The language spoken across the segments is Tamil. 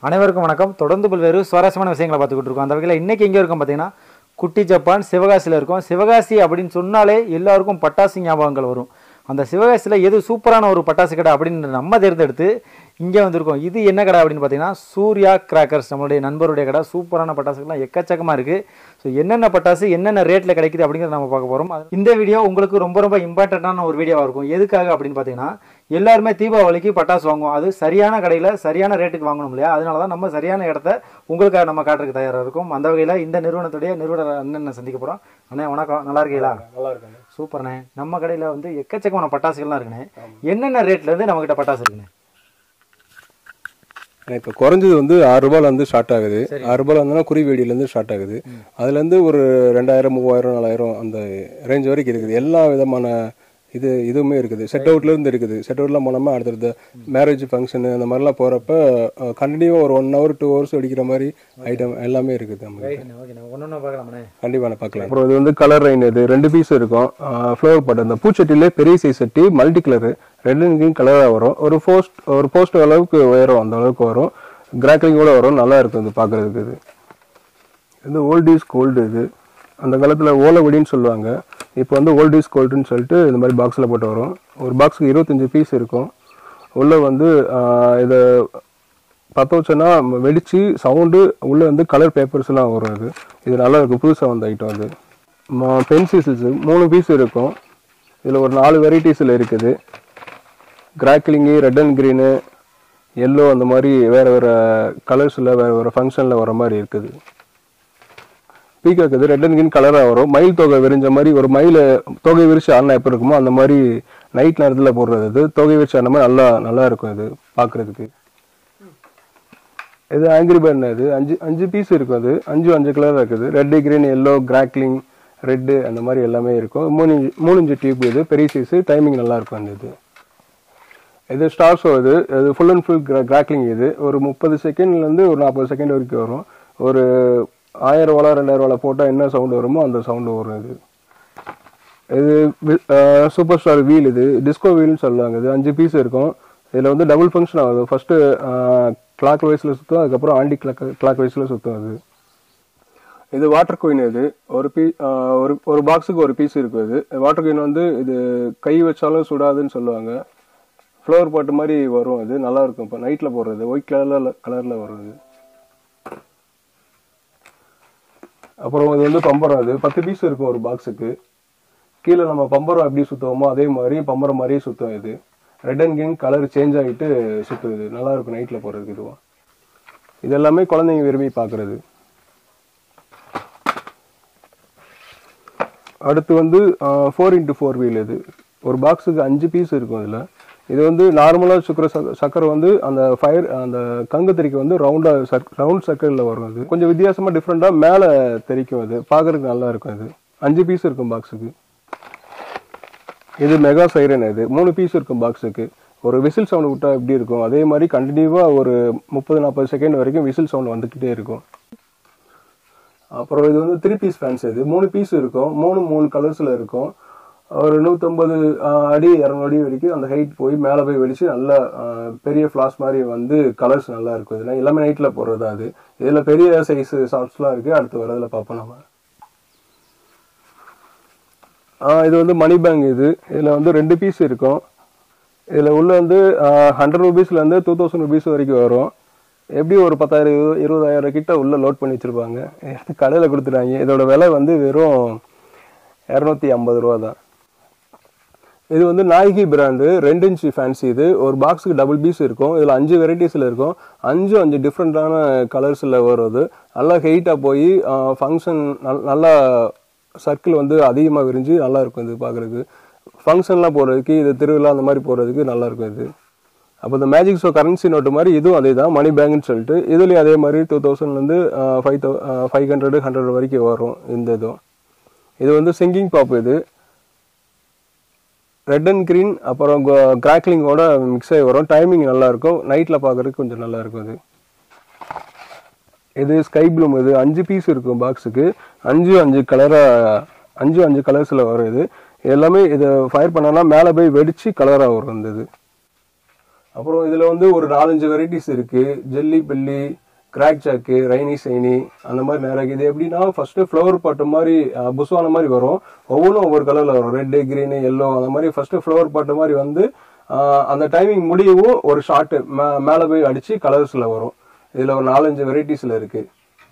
அனைவருக்கும் வணக்கம் தொடர்ந்து பல்வேறு சுவாரஸ்யமான விஷயங்களை பார்த்துக்கிட்டு இருக்கோம் அந்த வகையில் இன்னைக்கு எங்கே இருக்கோம் பார்த்தீங்கன்னா குட்டி ஜப்பான் சிவகாசியில் இருக்கோம் சிவகாசி அப்படின்னு சொன்னாலே எல்லாருக்கும் பட்டாசு ஞாபகங்கள் வரும் அந்த சிவகாசியில் எது சூப்பரான ஒரு பட்டாசு கடை அப்படின்னு நம்ம தேர்ந்தெடுத்து இங்கே வந்திருக்கோம் இது என்ன கடை அப்படின்னு பார்த்தீங்கன்னா சூர்யா கிராக்கர்ஸ் நம்மளுடைய நண்பருடைய கடை சூப்பரான பட்டாசுகள்லாம் எக்கச்சக்கமாக இருக்குது ஸோ என்னென்ன பட்டாசு என்னென்ன ரேட்டில் கிடைக்குது அப்படிங்கிறத நம்ம பார்க்க போகிறோம் இந்த வீடியோ உங்களுக்கு ரொம்ப ரொம்ப இம்பார்ட்டண்ட்டான ஒரு வீடியோவாக இருக்கும் எதுக்காக அப்படின்னு பார்த்தீங்கன்னா எல்லாருமே தீபாவளிக்கு பட்டாசு வாங்குவோம் அது சரியான கடையில் சரியான ரேட்டுக்கு வாங்கணும் இல்லையா அதனால தான் நம்ம சரியான இடத்த உங்களுக்காக நம்ம காட்டுறதுக்கு தயாராக இருக்கும் அந்த வகையில் இந்த நிறுவனத்துடைய நிறுவனர் அண்ணன் சந்திக்க போகிறோம் அண்ணே வணக்கம் நல்லா இருக்கீங்களா நல்லா இருக்காங்க சூப்பர்ண்ணே நம்ம கடையில் வந்து எக்கச்சக்கமான பட்டாசுகள்லாம் இருக்குண்ணே என்னென்ன ரேட்லேருந்து நம்மக்கிட்ட பட்டாசு இருக்குண்ணே இப்போ குறைஞ்சது வந்து ஆறு ரூபாயில இருந்து ஸ்டார்ட் ஆகுது ஆறு ரூபாயில இருந்தனா குறி வெடியிலேருந்து ஸ்டார்ட் ஆகுது அதுல இருந்து ஒரு ரெண்டாயிரம் மூவாயிரம் நாலாயிரம் அந்த ரேஞ்ச் வரைக்கும் இருக்குது எல்லா விதமான இது இதுவுமே இருக்குது செட் அவுட்ல இருந்து இருக்குது செட் அவுட்லாம் போனோமா அடுத்தடுத்த மேரேஜ் ஃபங்க்ஷன் அந்த மாதிரிலாம் போறப்ப கண்டினியூ ஒரு ஒன் ஹவர் டூ ஹவர்ஸ் வெடிக்கிற மாதிரி ஐட்டம் எல்லாமே இருக்குது நமக்கு ரைட்ண்ணே ஓகேண்ணே ஒன்று ஒன்று பார்க்கலாமண்ணே கண்டிப்பா நான் பார்க்கலாம் அப்புறம் இது வந்து கலர் ரைன் இது ரெண்டு பீஸ் இருக்கும் ஃப்ளவர் பாட் அந்த பூச்சட்டிலே பெரிய சைஸ் சட்டி மல்டி கலரு ரெண்டு கிரீன் கலராக வரும் ஒரு போஸ்ட் ஒரு போஸ்ட் அளவுக்கு உயரம் அந்த அளவுக்கு வரும் கிராக்லிங்கோட வரும் நல்லா இருக்கும் இது பார்க்கறதுக்கு இது இது ஓல்ட் இஸ் கோல்டு இது அந்த காலத்தில் ஓலவடின்னு சொல்லுவாங்க இப்போ வந்து ஓல்ட் இஸ் கோல்டுன்னு சொல்லிட்டு இந்த மாதிரி பாக்ஸில் போட்டு வரும் ஒரு பாக்ஸுக்கு இருபத்தஞ்சி பீஸ் இருக்கும் உள்ளே வந்து ஆஹ், இதை பற்ற வச்சோன்னா வெடிச்சு சவுண்டு உள்ளே வந்து கலர் பேப்பர்ஸ்லாம் வரும் இது இது நல்லா இருக்கும் புதுசாக வந்த ஐட்டம் அது பென்சில்ஸ் மூணு பீஸ் இருக்கும் இதில் ஒரு நாலு வெரைட்டிஸில் இருக்குது crackling red and green yellow அந்த மாதிரி வேறு வேறு கலர்ஸில் வேறு வேறு ஃபங்க்ஷனில் வர மாதிரி இருக்குது பீக்காக் இது ரெட் அண்ட் கிரீன் கலராக வரும் மயில் தொகை விரிஞ்ச மாதிரி ஒரு மயில் தொகை விரிச்சு ஆடினா எப்படி இருக்குமோ அந்த மாதிரி நைட் நேரத்தில் போடுறது இது தொகை விரிச்சு ஆடின மாதிரி நல்லா நல்லா இருக்கும் இது பார்க்குறதுக்கு இது ஆங்கிரி பேர்ட் இது அஞ்சு அஞ்சு பீஸ் இருக்கும் அது அஞ்சு அஞ்சு கலர் இருக்குது red green yellow crackling red அந்த மாதிரி எல்லாமே இருக்கும் மூணு இன்ச்சு மூணு இன்ச்சு டியூப் இது பெரிய சைஸ் டைமிங் நல்லா இருக்கும் அந்த இது இது ஸ்டார் ஷோ இது இது ஃபுல் அண்ட் ஃபுல் கிராக்லிங் இது ஒரு முப்பது செகண்ட்லேருந்து ஒரு நாற்பது செகண்ட் வரைக்கும் வரும் ஒரு ஆயிரம் வாழை ரெண்டாயிரம் வாழை போட்டால் என்ன சவுண்டு வருமோ அந்த சவுண்டு வரும் இது இது சூப்பர் ஸ்டார் வீல் இது டிஸ்கோ வீல்னு சொல்லுவாங்க இது அஞ்சு பீஸ் இருக்கும் இதில் வந்து டபுள் ஃபங்க்ஷன் ஆகுது ஃபர்ஸ்ட் கிளாக் வைஸில் சுற்றும் அதுக்கப்புறம் ஆண்டி கிளாக் கிளாக் வைஸில் சுற்றும் அது இது வாட்டர் குயின் இது ஒரு பீ ஒரு ஒரு பாக்ஸுக்கு ஒரு பீஸ் இருக்கும் இது வாட்டர் குயின் வந்து இது கை வச்சாலும் சுடாதுன்னு சொல்லுவாங்க ஃப்ளவர் பாட்டு மாதிரி வரும் இது நல்லா இருக்கும் இப்போ நைட்டில் போடுறது ஒயிட் கலரில் கலரில் வரும் இது அப்புறம் இது வந்து பம்பரம் இது பத்து பீஸ் இருக்கும் ஒரு பாக்ஸுக்கு கீழே நம்ம பம்பரம் எப்படி சுற்றுவோமோ அதே மாதிரி பம்பரம் மாதிரியே சுற்றும் இது red and green colour change ஆகிட்டு சுற்றுது நல்லா இருக்கும் நைட்டில் போடுறதுக்கு இதுவும் இது எல்லாமே குழந்தைங்க விரும்பி பார்க்குறது அடுத்து வந்து ஃபோர் இன்ட்டு ஃபோர் வீல் இது ஒரு பாக்ஸுக்கு அஞ்சு பீஸ் இருக்கும் இதில் இது வந்து நார்மலாக சுக்கர சக்க- சக்கரை வந்து அந்த ஃபயர் அந்த கங்கு தெறிக்க வந்து ரவுண்டாக சர்க் ரவுண்ட் சர்க்கிளில் வரும் இது கொஞ்சம் வித்தியாசமாக டிஃப்ரெண்ட்டாக மேலே தெறிக்கும் இது பார்க்கறதுக்கு நல்லா இருக்கும் இது அஞ்சு பீஸ் இருக்கும் பாக்ஸுக்கு இது மெகா சைரன் இது மூணு பீஸ் இருக்கும் பாக்ஸுக்கு ஒரு விசில் சவுண்ட் விட்டா எப்படி இருக்கும் அதே மாதிரி கண்டினியூவாக ஒரு முப்பது நாற்பது செகண்ட் வரைக்கும் விசில் சவுண்ட் வந்துக்கிட்டே இருக்கும் அப்புறம் இது வந்து த்ரீ பீஸ் ஃபேன்ஸ் இது மூணு பீஸ் இருக்கும் மூணு மூணு கலர்ஸில் இருக்கும் ஒரு நூற்றம்பது அடி இரநூறு அடி வரைக்கும் அந்த ஹைட் போய் மேலே போய் வெடிச்சு நல்லா ஆஹ், பெரிய ஃப்ளாஷ் மாதிரி வந்து கலர்ஸ் நல்லா இருக்கும் இதெல்லாம் எல்லாமே நைட்டில் போடுறது அது இதில் பெரிய சைஸ் ஷார்ட்ஸ்லாம் இருக்குது அடுத்து வரதுல பார்ப்போம் நம்ம ஆஹ், இது வந்து மணி பேங்க் இது இதில் வந்து ரெண்டு பீஸ் இருக்கும் இதில் உள்ள வந்து ஹண்ட்ரட் ருபீஸ்லேருந்து டூ தௌசண்ட் ருபீஸ் வரைக்கும் வரும் எப்படி ஒரு பத்தாயிரம் இருபது- இருபதாயிரம் கிட்ட உள்ள லோட் பண்ணி வச்சிருப்பாங்க எடுத்து கடையில் கொடுத்துட்டாங்க இதோட விலை வந்து வெறும் இரநூத்தி ஐம்பது ரூபா தான் இது வந்து நாயகி பிராண்டு ரெண்டு இன்ச்சு ஃபேன்சி இது ஒரு பாக்ஸுக்கு டபுள் பீஸ் இருக்கும் இதில் அஞ்சு வெரைட்டிஸில் இருக்கும் அஞ்சு அஞ்சு டிஃப்ரெண்ட்டான கலர்ஸில் வருது நல்லா ஹெயிட்டாக போய் ஃபங்க்ஷன் நல்லா சர்க்கிள் வந்து அதிகமாக விரிஞ்சு நல்லா இருக்கும் இது பார்க்குறதுக்கு ஃபங்க்ஷன்லாம் போடுறதுக்கு இது திருவிழா அந்த மாதிரி போடுறதுக்கு நல்லா இருக்கும் இது அப்போ இந்த மேஜிக் ஷோ கரன்சி நோட்டு மாதிரி இதுவும் அதே தான் மணி பேங்க்னு சொல்லிட்டு இதுலேயும் அதே மாதிரி டூ தௌசண்ட்லேருந்து five thou five hundred hundred வரைக்கும் வரும் இந்த இதுவும் இது வந்து சிங்கிங் பாப் இது ரெட் அண்ட் green அப்புறம் கிராக்லிங்கோட மிக்ஸ் ஆகி வரும் டைமிங் நல்லா இருக்கும் நைட்டில் பார்க்கறதுக்கு கொஞ்சம் நல்லா இருக்கும் இது இது ஸ்கை ப்ளூம் இது அஞ்சு பீஸ் இருக்கும் பாக்ஸுக்கு அஞ்சு அஞ்சு கலராக அஞ்சு அஞ்சு கலர்ஸில் வரும் இது இது எல்லாமே இதை ஃபயர் பண்ணனா மேலே போய் வெடிச்சு கலராக வரும் இந்த இது அப்புறம் இதில் வந்து ஒரு நாலஞ்சு வெரைட்டிஸ் இருக்கு jelly belly crack jack rainy shiny அந்த மாதிரி நிறைய இது எப்படின்னா ஃபர்ஸ்ட் ஃப்ளவர் பாட்டு மாதிரி அஹ், புஸ்வான மாதிரி வரும் ஒவ்வொன்றும் ஒவ்வொரு கலர்ல வரும் ரெட்டு கிரீனு எல்லோ அந்த மாதிரி ஃபர்ஸ்ட் ஃப்ளவர் பாட்டு மாதிரி வந்து அஹ், அந்த டைமிங் முடியவும் ஒரு ஷார்ட் மேலே போய் அடிச்சு கலர்ஸ்ல வரும் இதுல ஒரு நாலஞ்சு வெரைட்டிஸ்ல இருக்கு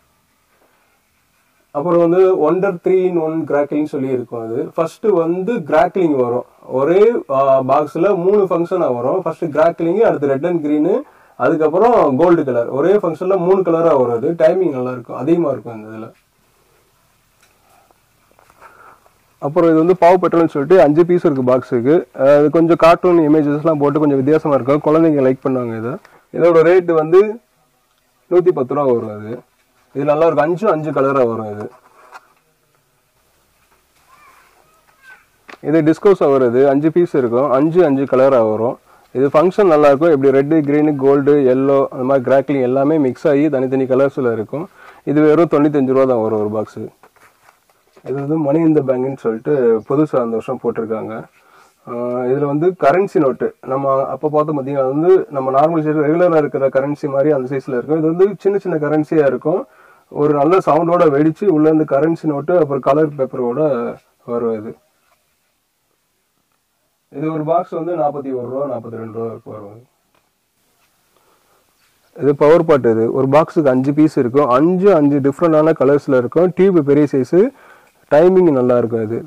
அப்புறம் வந்து wonder three in one crackling சொல்லி இருக்கும் அது ஃபர்ஸ்ட் வந்து கிராக்லிங் வரும் ஒரே பாக்ஸ்ல மூணு ஃபங்க்ஷனா வரும் ஃபர்ஸ்ட் கிராக்லிங் அடுத்து ரெட் அண்ட் கிரீனு அதுக்கப்புறம் கோல்டு கலர் ஒரே ஃபங்க்ஷன்ல மூணு கலரா வரும் அது டைமிங் நல்லா இருக்கும் அதிகமா இருக்கும் இந்த இதுல அப்புறம் இது வந்து பாவ் பெட்ரோல்னு சொல்லிட்டு அஞ்சு பீஸ் இருக்கு பாக்ஸுக்கு அது கொஞ்சம் கார்ட்டூன் இமேஜஸ்லாம் போட்டு கொஞ்சம் வித்தியாசமா இருக்கும் குழந்தைங்க லைக் பண்ணுவாங்க இதை இதோட ரேட் வந்து நூற்றி பத்து ரூபா வரும் அது இது நல்லா இருக்கும் அஞ்சு அஞ்சு கலராக வரும் இது இது டிஸ்கோஸாக வருது அஞ்சு பீஸ் இருக்கும் அஞ்சு அஞ்சு கலராக வரும் இது ஃபங்க்ஷன் நல்லா இருக்கும் இப்படி ரெட்டு க்ரீனு கோல்டு எல்லோ அந்த மாதிரி கிராக்லிங் எல்லாமே மிக்ஸ் ஆகி தனித்தனி கலர்ஸில் இருக்கும் இது வெறும் தொண்ணூத்தஞ்சு ரூபா தான் வரும் ஒரு பாக்ஸு இது வந்து மணி இந்த பேங்குன்னு சொல்லிட்டு புதுசாக அந்த வருஷம் போட்டிருக்காங்க ஆஹ் இதுல வந்து கரன்சி நோட்டு நம்ம அப்போ பார்த்தோம் பார்த்தீங்கன்னா அது வந்து நம்ம நார்மல் சைஸ் ரெகுலராக இருக்கிற கரன்சி மாதிரி அந்த சைஸ்ல இருக்கும் இது வந்து சின்ன சின்ன கரன்சியா இருக்கும் ஒரு நல்ல சவுண்டோட வெடிச்சு உள்ள இருந்து கரன்சி நோட்டு அப்புறம் கலர் பேப்பரோட வரும் இது இது ஒரு பாக்ஸ் வந்து நாற்பத்தி ஒரு ரூபா நாற்பத்தி ரெண்டு ரூபா வரும் இது. இது பவர் பாட் இது ஒரு பாக்ஸுக்கு அஞ்சு பீஸ் இருக்கும் அஞ்சு அஞ்சு டிஃப்ரெண்டான கலர்ஸ்ல இருக்கும் டியூப் பெரிய சைஸ் டைமிங் நல்லா இருக்கும் இது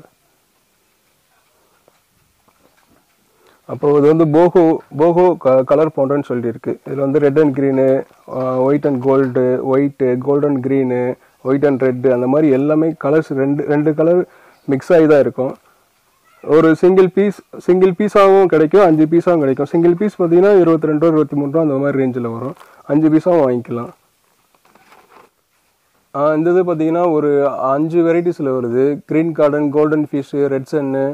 அப்புறம் இது வந்து போகோ போகோ கலர் பவுண்டர்னு சொல்லிட்டு இருக்கு இதுல வந்து red and green white and gold white golden green white and red அந்த மாதிரி எல்லாமே கலர்ஸ் ரெண்டு ரெண்டு கலர் மிக்ஸ் ஆகி தான் இருக்கும் ஒரு சிங்கிள் பீஸ் சிங்கிள் பீஸாகவும் கிடைக்கும் அஞ்சு பீஸாகவும் கிடைக்கும் சிங்கிள் பீஸ் பார்த்தீங்கன்னா இருபத்தி ரெண்டு ரூபா இருபத்தி மூணு ரூபா அந்த மாதிரி ரேஞ்சில் வரும் அஞ்சு பீஸாகவும் வாங்கிக்கலாம் ஆ, இந்த இது பார்த்தீங்கன்னா ஒரு அஞ்சு வெரைட்டிஸில் வருது green garden golden fish red sun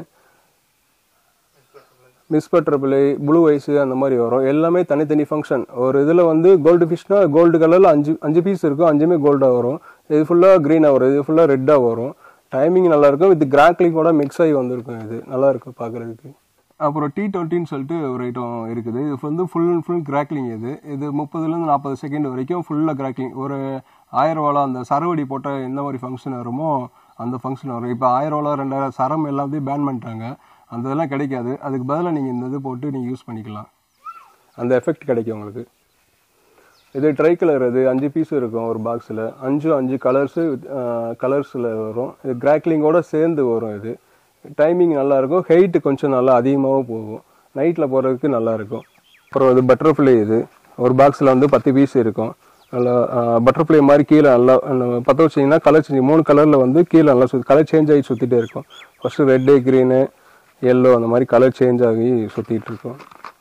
miss butterfly blue eyes அந்த மாதிரி வரும் எல்லாமே தனித்தனி ஃபங்க்ஷன் ஒரு இதில் வந்து கோல்டு ஃபிஷ்னா கோல்டு கலரில் அஞ்சு அஞ்சு பீஸ் இருக்கும் அஞ்சுமே கோல்டாக வரும் இது ஃபுல்லாக க்ரீனாக வரும் இது ஃபுல்லாக ரெட்டாக வரும் டைமிங் நல்லா இருக்கும் வித் கிராக்லிங்கோட மிக்ஸ் ஆகி வந்திருக்கும் இது நல்லா இருக்கும் பார்க்குறதுக்கு அப்புறம் டி டுவெண்ட்டின்னு சொல்லிட்டு ஒரு ஐட்டம் இருக்குது இது வந்து ஃபுல் அண்ட் ஃபுல் கிராக்லிங் இது இது முப்பதுலேருந்து நாற்பது செகண்ட் வரைக்கும் ஃபுல்லாக கிராக்லிங் ஒரு ஆயிரம் ரூபால அந்த சரவடி போட்ட எந்த மாதிரி ஃபங்க்ஷன் வருமோ அந்த ஃபங்க்ஷன் வரும் இப்போ ஆயிரம் ரூபா ரெண்டாயிரம் சரம் எல்லாத்தையும் பேன் பண்ணிட்டாங்க அந்த இதெல்லாம் கிடைக்காது அதுக்கு பதிலாக நீங்கள் இந்த இது போட்டு நீங்கள் யூஸ் பண்ணிக்கலாம் அந்த எஃபெக்ட் கிடைக்கும் உங்களுக்கு இது ட்ரை கலர் இது அஞ்சு பீஸ் இருக்கும் ஒரு பாக்ஸில் அஞ்சு அஞ்சு கலர்ஸு கலர்ஸில் வரும் இது கிராக்லிங்கோட சேர்ந்து வரும் இது டைமிங் நல்லா இருக்கும் ஹைட்டு கொஞ்சம் நல்லா அதிகமாகவும் போகும் நைட்டில் போகிறதுக்கு நல்லா இருக்கும் அப்புறம் இது பட்டர்ஃப்ளை இது ஒரு பாக்ஸில் வந்து பத்து பீஸ் இருக்கும் நல்லா பட்டர்ஃப்ளை மாதிரி கீழே நல்லா நம்ம பற்ற வச்சிங்கன்னா கலர் சேஞ்ச் மூணு கலரில் வந்து கீழே நல்லா சுற்றி கலர் சேஞ்ச் ஆகி சுற்றிட்டே இருக்கும் ஃபஸ்ட்டு ரெட்டு க்ரீனு எல்லோ அந்த மாதிரி கலர் சேஞ்ச் ஆகி சுற்றிட்டு இருக்கும்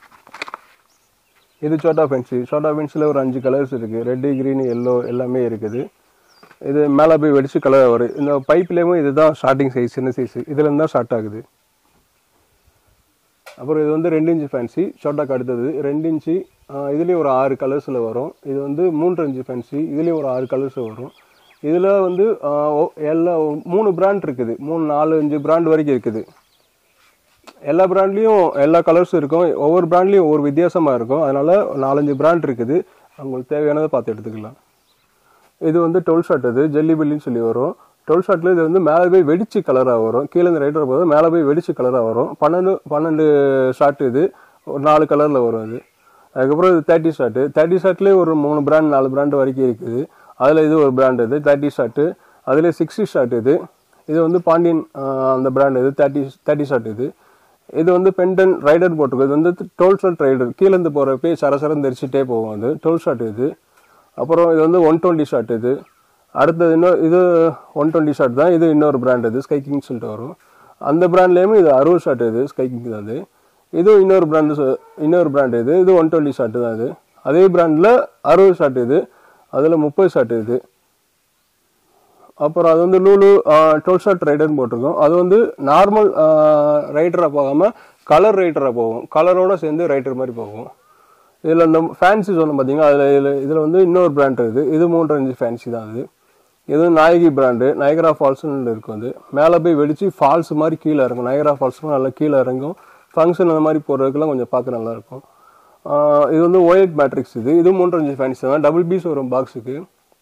இது சோட்டா ஃபென்சி சோட்டா ஃபென்ஸில் ஒரு அஞ்சு கலர்ஸ் இருக்குது ரெட்டு க்ரீன் எல்லோ எல்லாமே இருக்குது இது மேலே போய் வெடிச்சு கலர் வரும் இந்த பைப்லேயும் இதுதான் ஸ்டார்டிங் சைஸ் சின்ன சைஸ் இதுலேருந்து தான் ஸ்டார்ட் ஆகுது அப்புறம் இது வந்து ரெண்டு இன்ச்சு ஃபேன்சி ஷார்ட்டாக்கு அடுத்தது ரெண்டு இன்ச்சு இதுலேயும் ஒரு ஆறு கலர்ஸில் வரும் இது வந்து மூன்று இன்ச்சு ஃபேன்சி இதுலேயும் ஒரு ஆறு கலர்ஸ் வரும் இதில் வந்து ஆஹ், ஒ- எல்லா மூணு பிராண்ட் இருக்குது மூணு நாலு அஞ்சு பிராண்ட் வரைக்கும் இருக்குது எல்லா பிராண்ட்லேயும் எல்லா கலர்ஸும் இருக்கும் ஒவ்வொரு பிராண்ட்லேயும் ஒவ்வொரு வித்தியாசமாக இருக்கும் அதனால நாலஞ்சு பிராண்ட் இருக்குது அவங்களுக்கு தேவையானதை பார்த்து எடுத்துக்கலாம் இது வந்து டுவெல் ஷாட் இது ஜெல்லி பில்லின்னு சொல்லி வரும் டுவெல் ஷாட்டில் இது வந்து மேலே போய் வெடிச்சு கலராக வரும் கீழே இந்த ரைட்டர் போது மேலே போய் வெடிச்சு கலராக வரும் பன்னெண்டு பன்னெண்டு ஷாட் இது ஒரு நாலு கலரில் வரும் இது அதுக்கப்புறம் இது தேர்ட்டி ஷாட்டு தேர்ட்டி ஷாட்லேயே ஒரு மூணு பிராண்ட் நாலு பிராண்ட் வரைக்கும் இருக்குது அதில் இது ஒரு பிராண்ட் இது தேர்ட்டி ஷாட்டு அதில் சிக்ஸ்டி ஷாட் இது இது வந்து பாண்டியன் ஆஹ், அந்த பிராண்ட் இது தேர்ட்டி தேர்ட்டி ஷாட் இது இது வந்து பெண்டன் ரைடர் போட்டிருக்கு இது வந்து டுவெல் ஷாட் ரைடர் கீழேருந்து போகிறப்பே சரசரம் தெரிச்சுட்டே போகும் அது டுவெல் ஷாட் இது அப்புறம் இது வந்து ஒன் டுவெண்ட்டி ஷாட் இது அடுத்தது இன்னொரு இது ஒன் டுவெண்ட்டி ஷாட் தான் இது இன்னொரு பிராண்ட் இது ஸ்கை கிங் சொல்லிட்டு வரும் அந்த பிராண்ட்லேயுமே இது அறுபது ஷாட் இது ஸ்கை கிங் தான் இது இதுவும் இன்னொரு பிராண்டு இன்னொரு பிராண்ட் இது இது ஒன் டுவெண்ட்டி ஷாட் தான் இது அதே பிராண்டில் அறுபது ஷாட் இது அதில் முப்பது ஷாட் இது அப்புறம் அது வந்து லூலு டுவெல் ஷாட் ரைடர்னு போட்டிருக்கோம் அது வந்து நார்மல் ரைடராக போகாமல் கலர் ரைடராக போகும் கலரோட சேர்ந்து ரைட்டர் மாதிரி போகும் இதில் இந்த ஃபேன்சி சொன்ன பார்த்தீங்கன்னா அதில் இதில் இதில் வந்து இன்னொரு பிராண்ட் இருக்குது இது மூன்று அஞ்சு ஃபேன்சி தான் அது இது நாயகி பிராண்டு நயகரா ஃபால்ஸ்னு இருக்கும் அது மேலே போய் வெடிச்சு ஃபால்ஸ் மாதிரி கீழே இறங்கும் நயகரா ஃபால்ஸ்லாம் நல்லா கீழே இறங்கும் ஃபங்க்ஷன் அந்த மாதிரி போடுறதுக்கெல்லாம் கொஞ்சம் பார்க்க நல்லா இருக்கும் ஆஹ் இது வந்து ஒயிட் மேட்ரிக்ஸ் இது இது மூன்று அஞ்சு ஃபேன்சி தான் டபுள் பீஸ் வரும் பாக்ஸுக்கு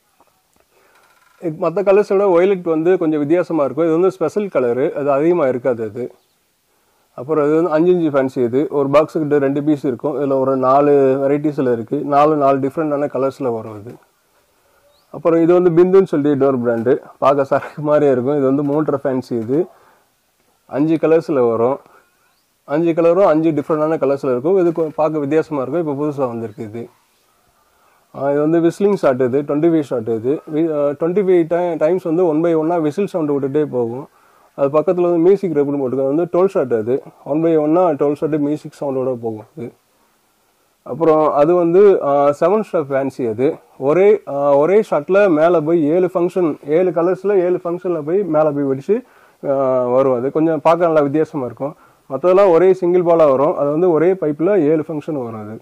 மற்ற கலர்ஸோட ஒய்லெட் வந்து கொஞ்சம் வித்தியாசமாக இருக்கும் இது வந்து ஸ்பெஷல் கலரு அது அதிகமாக இருக்காது அது அப்புறம் இது வந்து அஞ்சு அஞ்சு ஃபேன்சி இது ஒரு பாக்ஸுக்கிட்ட ரெண்டு பீஸ் இருக்கும் இதில் ஒரு நாலு வெரைட்டிஸில் இருக்குது நாலு நாலு டிஃப்ரெண்டான கலர்ஸில் வரும் இது அப்புறம் இது வந்து பிந்துன்னு சொல்லி டோர் பிராண்டு பார்க்க சரக்கு மாதிரியே இருக்கும் இது வந்து மூன்றரை ஃபேன்சி இது அஞ்சு கலர்ஸில் வரும் அஞ்சு கலரும் அஞ்சு டிஃப்ரெண்டான கலர்ஸில் இருக்கும் இது கொ- பார்க்க வித்தியாசமாக இருக்கும் இப்போ புதுசாக வந்திருக்கு இது ஆஹ் இது வந்து விஸ்லிங் ஷாட் இது டுவெண்ட்டி ஃபைவ் ஷாட் இது டுவெண்ட்டி ஃபைவ் டைம்ஸ் வந்து ஒன் பை ஒன்னாக விசில் சவுண்டு விட்டுட்டே போகும் அது பக்கத்தில் வந்து மியூசிக் ரெப்னு போட்டுருக்காங்க வந்து டுவெல் ஷாட் அது ஒன் பை ஒன்னா டுவெல் ஷாட்டு மியூசிக் சவுண்டோட போகும் அது அப்புறம் அது வந்து செவன் ஸ்டார் ஃபேன்சி அது ஒரே ஆஹ் ஒரே ஷாட்டில் மேலே போய் ஏழு ஃபங்க்ஷன் ஏழு கலர்ஸில் ஏழு ஃபங்க்ஷனில் போய் மேலே போய் வெடிச்சு ஆஹ் வரும் அது கொஞ்சம் பார்க்க நல்லா வித்தியாசமாக இருக்கும் மற்றதெல்லாம் ஒரே சிங்கிள் பாலாக வரும் அது வந்து ஒரே பைப்பில் ஏழு ஃபங்க்ஷன் வரும் அது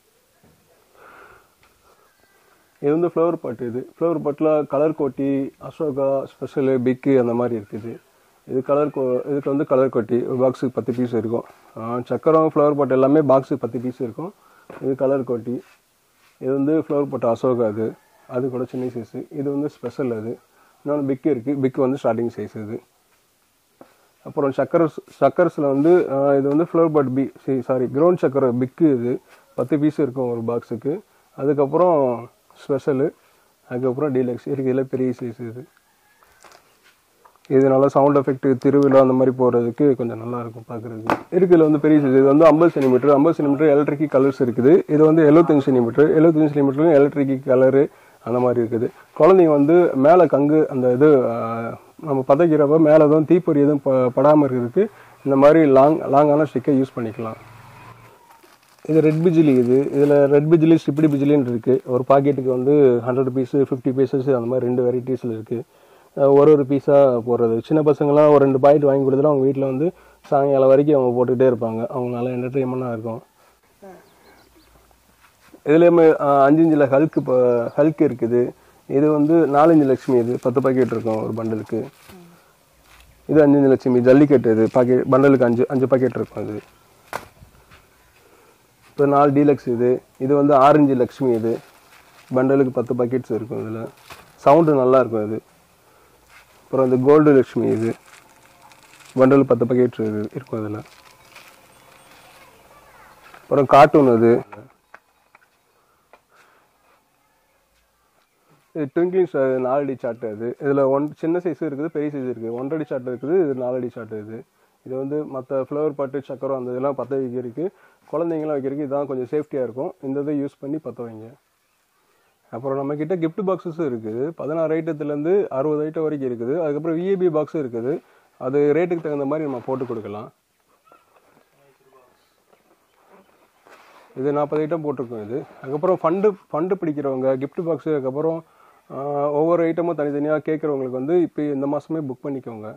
இது வந்து ஃப்ளவர் பாட் இது ஃப்ளவர் பாட்டில் கலர் கோட்டி அசோகா ஸ்பெஷலு பிக்கு அந்த மாதிரி இருக்குது இது கலர் கோ இதுக்கு வந்து கலர் கொட்டி ஒரு பாக்ஸுக்கு பத்து பீஸ் இருக்கும் ஆஹ் சக்கரம் ஃப்ளவர் பாட் எல்லாமே பாக்ஸுக்கு பத்து பீஸ் இருக்கும் இது கலர் கொட்டி இது வந்து ஃப்ளவர் பாட் அசோகா அது அது கூட சின்ன சைஸு இது வந்து ஸ்பெஷல் அது இன்னொன்று பிக்கு இருக்குது பிக்கு வந்து ஸ்டார்டிங் சைஸ் இது அப்புறம் சக்கரஸ் சக்கர்ஸில் வந்து ஆஹ் இது வந்து ஃப்ளவர் பாட் பி சாரி கிரவுண்ட் சக்கரை பிக்கு இது பத்து பீஸ் இருக்கும் ஒரு பாக்ஸுக்கு அதுக்கப்புறம் ஸ்பெஷலு அதுக்கப்புறம் டீலக்ஸ் இருக்கு இதில் பெரிய சைஸ் இது இது நல்லா சவுண்ட் எஃபெக்ட் திருவிழா அந்த மாதிரி போகிறதுக்கு கொஞ்சம் நல்லா இருக்கும் பார்க்குறதுக்கு இருக்குதுல வந்து பெரிய சைஸ் இது வந்து ஐம்பது சென்டிமீட்டர் ஐம்பது சென்டிமீட்டர் எலக்ட்ரிக் கலர்ஸ் இருக்குது இது வந்து எழுபத்தஞ்சு சென்டிமீட்டர் எழுபத்தஞ்சு சென்டிமீட்டரும் எலக்ட்ரிக் கலரு அந்த மாதிரி இருக்குது குழந்தைங்க வந்து மேலே கங்கு அந்த இது ஆஹ், நம்ம பதைக்கிறப்ப மேலே எதுவும் தீப்பொறி எதுவும் ப- படாமல் இருக்கிறதுக்கு இந்த மாதிரி லாங் லாங்கான ஸ்டிக்கை யூஸ் பண்ணிக்கலாம் இது ரெட் பிஜிலி இது இதில் ரெட் பிஜிலி ஸ்டிப்டி பிஜிலின்னு இருக்குது ஒரு பாக்கெட்டுக்கு வந்து ஹண்ட்ரட் பீஸு ஃபிஃப்டி பீசஸ் அந்த மாதிரி ரெண்டு வெரைட்டிஸில் இருக்குது ஒரு ஒரு பீஸாக போடுறது சின்ன பசங்களாம் ஒரு ரெண்டு பாக்கெட் வாங்கி கொடுத்துட்டு அவங்க வீட்டில் வந்து சாயங்காலம் வரைக்கும் அவங்க போட்டுக்கிட்டே இருப்பாங்க அவங்க நல்லா என்டர்டெயின்மெண்ட்டாக இருக்கும் இதுலேயுமே அஞ்சு இஞ்சில் ஹல்க் இப்போ ஹல்க் இருக்குது இது வந்து நாலஞ்சு லட்சுமி இது பத்து பாக்கெட் இருக்கும் ஒரு பண்டலுக்கு இது அஞ்சு லட்சுமி ஜல்லிக்கட்டு இது பாக்கெட் பண்டலுக்கு அஞ்சு அஞ்சு பாக்கெட் இருக்கும் இது இப்போ நாலு டீலக்ஸ் இது இது வந்து ஆரஞ்சு லக்ஷ்மி இது பண்டலுக்கு பத்து பாக்கெட்ஸ் இருக்கும் இதில் சவுண்டு நல்லா இருக்கும் இது அப்புறம் இந்த கோல்டு லக்ஷ்மி இது பண்டல் பத்து பாக்கெட் இது இருக்கும் இதில் அப்புறம் கார்ட்டூன் அது இது ட்விங்கிங் நாலடி சார்ட் அது இதில் ஒன் சின்ன சைஸ் இருக்குது பெரிய சைஸ் இருக்குது ஒன்றடி சார்ட் இருக்குது இது நாலடி சார்ட் இது இது வந்து மற்ற ஃப்ளவர் பாட்டு சக்கரம் அந்த இதெல்லாம் பற்ற வைக்கிறதுக்கு குழந்தைங்களாம் வைக்கிறதுக்கு இதான் கொஞ்சம் சேஃப்டியாக இருக்கும் இந்த இதை யூஸ் பண்ணி பற்ற வைங்க அப்புறம் நம்ம கிட்ட gift பாக்ஸஸும் இருக்குது பதினாறு ஐட்டத்துலேருந்து அறுபது ஐட்டம் வரைக்கும் இருக்குது அதுக்கப்புறம் விஏபி பாக்ஸும் இருக்குது அது ரேட்டுக்கு தகுந்த மாதிரி நம்ம போட்டு கொடுக்கலாம் இது நாற்பது ஐட்டம் போட்டிருக்கோம் இது அதுக்கப்புறம் ஃபண்டு ஃபண்டு பிடிக்கிறவங்க gift பாக்ஸு அதுக்கப்புறம் ஆஹ், ஒவ்வொரு ஐட்டமும் தனித்தனியாக கேட்குறவங்களுக்கு வந்து இப்போ இந்த மாதமே புக் பண்ணிக்கோங்க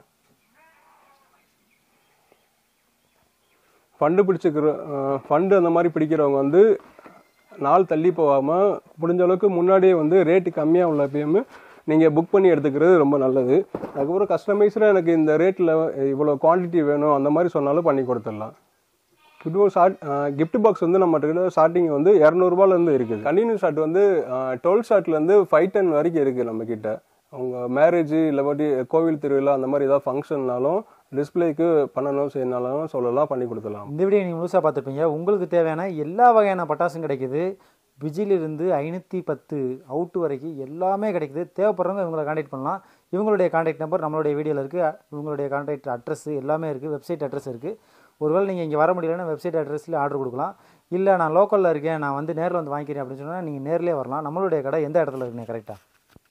ஃபண்டு பிடிச்சிக்கிற ஃபண்டு அந்த மாதிரி பிடிக்கிறவங்க வந்து நாள் தள்ளி போகாமல் முடிஞ்ச அளவுக்கு முன்னாடியே வந்து ரேட்டு கம்மியாக உள்ள எப்பயுமே நீங்கள் புக் பண்ணி எடுத்துக்கிறது ரொம்ப நல்லது அதுக்கப்புறம் கஸ்டமைஸில் எனக்கு இந்த ரேட்டில் இவ்வளோ குவாண்டிட்டி வேணும் அந்த மாதிரி சொன்னாலும் பண்ணி கொடுத்துடலாம் இப்போ ஷார்ட் gift பாக்ஸ் வந்து நம்ம கிட்ட ஸ்டார்டிங் வந்து இரநூறுபாலேருந்து இருக்குது கண்டினியூ ஷார்ட் வந்து டுவெல் ஷார்ட்லேருந்து ஃபைவ் டென் வரைக்கும் இருக்குது நம்ம கிட்ட அவங்க மேரேஜ் இல்லாட்டி கோவில் திருவிழா அந்த மாதிரி ஏதாவது ஃபங்க்ஷன்னாலும் டிஸ்பிளேக்கு பண்ணணும் செய்யணும்னாலும் சொல்லலாம் பண்ணி கொடுத்துடலாம் இந்த வீடியோ நீங்கள் முழுசாக பார்த்துருப்பீங்க உங்களுக்கு தேவையான எல்லா வகையான பட்டாசும் கிடைக்குது விஜிலிருந்து ஐநூற்றி பத்து அவுட்டு வரைக்கும் எல்லாமே கிடைக்குது தேவைப்படுறவங்க இவங்களை காண்டாக்ட் பண்ணலாம் இவங்களுடைய காண்டாக்ட் நம்பர் நம்மளுடைய வீடியோவில் இருக்குது இவங்களுடைய காண்டாக்ட் அட்ரஸ் எல்லாமே இருக்குது வெப்சைட் அட்ரஸ் இருக்குது ஒருவேளை நீங்கள் இங்கே வர முடியலன்னா வெப்சைட் அட்ரஸில் ஆர்டர் கொடுக்கலாம் இல்லை நான் லோக்கலில் இருக்கேன் நான் வந்து நேரில் வந்து வாங்கிக்கிறேன் அப்படின்னு சொன்னால் நீங்கள் நேர்லேயே வரலாம் நம்மளுடைய கடை எந்த இடத்துல இருக்குண்ணே கரெக்டாக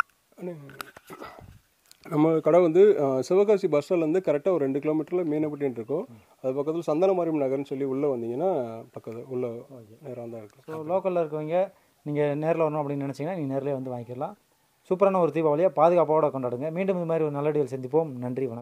நம்ம கடை வந்து அஹ், சிவகாசி பஸ் ஸ்டாண்ட்லேருந்து கரெக்டாக ஒரு ரெண்டு கிலோமீட்டரில் மீனப்பட்டின்னு இருக்கும் அது பக்கத்தில் சந்தனமாரியம் நகர்னு சொல்லி உள்ளே வந்தீங்கன்னா பக்கத்தில் உள்ள நேராக தான் இருக்கும் ஸோ லோக்கலில் இருக்கவங்க நீங்கள் நேரில் வரணும் அப்படின்னு நினச்சிங்கன்னா நீங்கள் நேர்லேயே வந்து வாங்கிக்கலாம் சூப்பரான ஒரு தீபாவளியை பாதுகாப்போட கொண்டாடுங்க மீண்டும் இது மாதிரி ஒரு நல்ல டீல் சந்திப்போம் நன்றி வணக்கம்